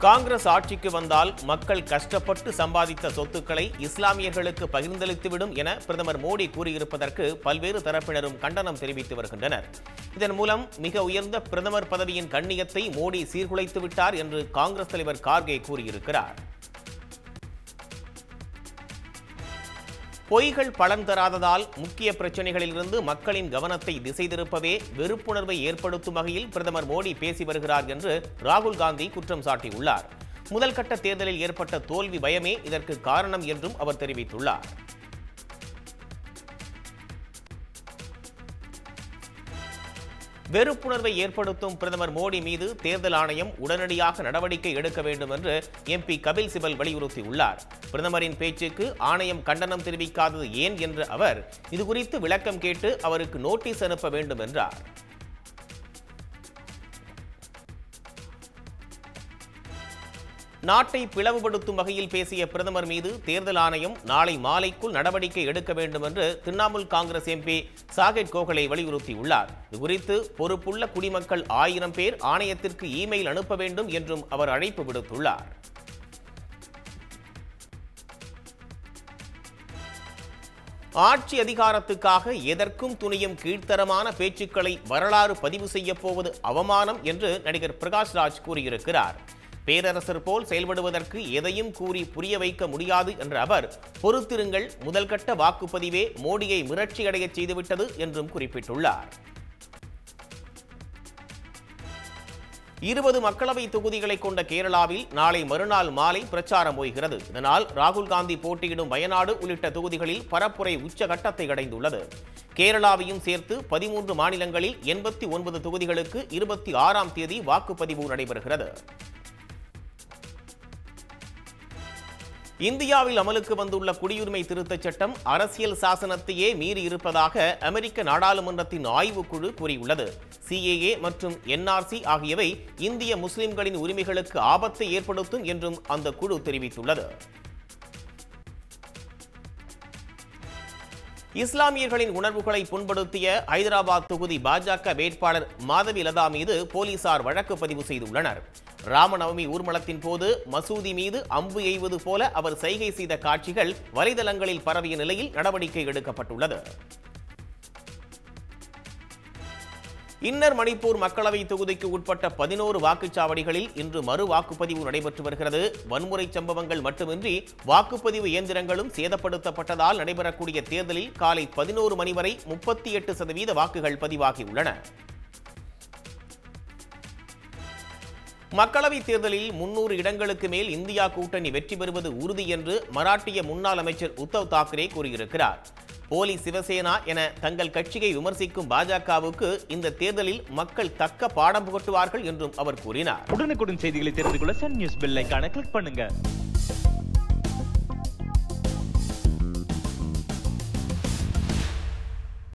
காங்கிரஸ் ஆட்சிக்கு வந்தால் மக்கள் கஷ்டப்பட்டு சம்பாதித்த சொத்துக்களை இஸ்லாமியர்களுக்கு பகிர்ந்தளித்துவிடும் என பிரதமர் மோடி கூறியிருப்பதற்கு பல்வேறு தரப்பினரும் கண்டனம் தெரிவித்து வருகின்றனர் இதன் மூலம் மிக உயர்ந்த பிரதமர் பதவியின் கண்ணியத்தை மோடி சீர்குலைத்து விட்டார் என்று காங்கிரஸ் தலைவர் கார்கே கூறியிருக்கிறார் பொய்கள் பலன் தராததால் முக்கிய பிரச்சனைகளிலிருந்து மக்களின் கவனத்தை திசை திருப்பவே வெறுப்புணர்வை ஏற்படுத்தும் வகையில் பிரதமர் மோடி பேசி வருகிறார் என்று ராகுல் காந்தி குற்றம் சாட்டியுள்ளார் முதல் கட்ட தேர்தலில் ஏற்பட்ட தோல்வி பயமே இதற்கு காரணம் என்றும் அவர் தெரிவித்துள்ளார் வெறுப்புணர்வை ஏற்படுத்தும் பிரதமர் மோடி மீது தேர்தல் ஆணையம் உடனடியாக நடவடிக்கை எடுக்க வேண்டும் என்று எம்பி கபில் சிபல் வலியுறுத்தியுள்ளார் பிரதமரின் பேச்சுக்கு ஆணையம் கண்டனம் தெரிவிக்காதது ஏன் என்ற அவர் இதுகுறித்து விளக்கம் கேட்டு அவருக்கு நோட்டீஸ் அனுப்ப வேண்டும் என்றார் நாட்டை பிளவுபடுத்தும் வகையில் பேசிய பிரதமர் மீது தேர்தல் ஆணையம் நாளை மாலைக்குள் நடவடிக்கை எடுக்க வேண்டும் என்று திரிணாமுல் காங்கிரஸ் எம்பி சாகெட் கோகலே வலியுறுத்தியுள்ளார் இதுகுறித்து பொறுப்புள்ள குடிமக்கள் ஆயிரம் பேர் ஆணையத்திற்கு இமெயில் அனுப்ப வேண்டும் என்றும் அவர் அழைப்பு விடுத்துள்ளார் ஆட்சி அதிகாரத்துக்காக எதற்கும் துணியும் கீழ்த்தரமான பேச்சுக்களை வரலாறு பதிவு செய்யப் போவது அவமானம் என்று நடிகர் பிரகாஷ் ராஜ் கூறியிருக்கிறார் பேரரசர் போல் செயல்படுவதற்கு எதையும் கூறி புரிய வைக்க முடியாது என்ற அவர் பொறுத்திருங்கள் முதல்கட்ட வாக்குப்பதிவே மோடியை மிரட்சியடையச் செய்துவிட்டது என்றும் குறிப்பிட்டுள்ளார் இருபது மக்களவை தொகுதிகளை கொண்ட கேரளாவில் நாளை மறுநாள் மாலை பிரச்சாரம் ஓய்கிறது இதனால் ராகுல் காந்தி போட்டியிடும் வயநாடு உள்ளிட்ட தொகுதிகளில் பரப்புரை உச்சகட்டத்தை அடைந்துள்ளது கேரளாவையும் சேர்த்து பதிமூன்று மாநிலங்களில் எண்பத்தி ஒன்பது தொகுதிகளுக்கு இருபத்தி ஆறாம் தேதி வாக்குப்பதிவு நடைபெறுகிறது இந்தியாவில் அமலுக்கு வந்துள்ள குடியுரிமை திருத்தச் சட்டம் அரசியல் சாசனத்தையே மீறி இருப்பதாக அமெரிக்க நாடாளுமன்றத்தின் ஆய்வுக்குழு கூறியுள்ளது சிஏஏ மற்றும் என்ஆர்சி ஆகியவை இந்திய முஸ்லிம்களின் உரிமைகளுக்கு ஆபத்தை ஏற்படுத்தும் என்றும் அந்த குழு தெரிவித்துள்ளது இஸ்லாமியர்களின் உணர்வுகளை புண்படுத்திய ஐதராபாத் தொகுதி பாஜக வேட்பாளர் மாதவி லதா மீது போலீசார் வழக்கு பதிவு செய்துள்ளனர் ராமநவமி ஊர்வலத்தின் போது மசூதி மீது அம்பு எய்வது போல அவர் செய்கை செய்த காட்சிகள் வலைதளங்களில் பரவிய நிலையில் நடவடிக்கை எடுக்கப்பட்டுள்ளது இன்னர் மணிப்பூர் மக்களவை தொகுதிக்கு உட்பட்ட பதினோரு வாக்குச்சாவடிகளில் இன்று மறு வாக்குப்பதிவு நடைபெற்று வருகிறது வன்முறை சம்பவங்கள் மட்டுமின்றி வாக்குப்பதிவு இயந்திரங்களும் சேதப்படுத்தப்பட்டதால் நடைபெறக்கூடிய தேர்தலில் காலை பதினோரு மணி வரை முப்பத்தி எட்டு சதவீத வாக்குகள் பதிவாகியுள்ளன மக்களவைத் தேர்தலில் முன்னூறு இடங்களுக்கு மேல் இந்தியா கூட்டணி வெற்றி பெறுவது உறுதி என்று மராட்டிய முன்னாள் அமைச்சர் உத்தவ் தாக்கரே கூறியிருக்கிறார் போலி சிவசேனா என தங்கள் கட்சியை விமர்சிக்கும் பாஜகவுக்கு இந்த தேர்தலில் மக்கள் தக்க பாடம் புகட்டுவார்கள் என்றும் அவர் கூறினார் உடனுக்குடன் செய்திகளை தெரிந்து கொள்ள சன் நியூஸ் பெல் ஐகானை கிளிக் பண்ணுங்க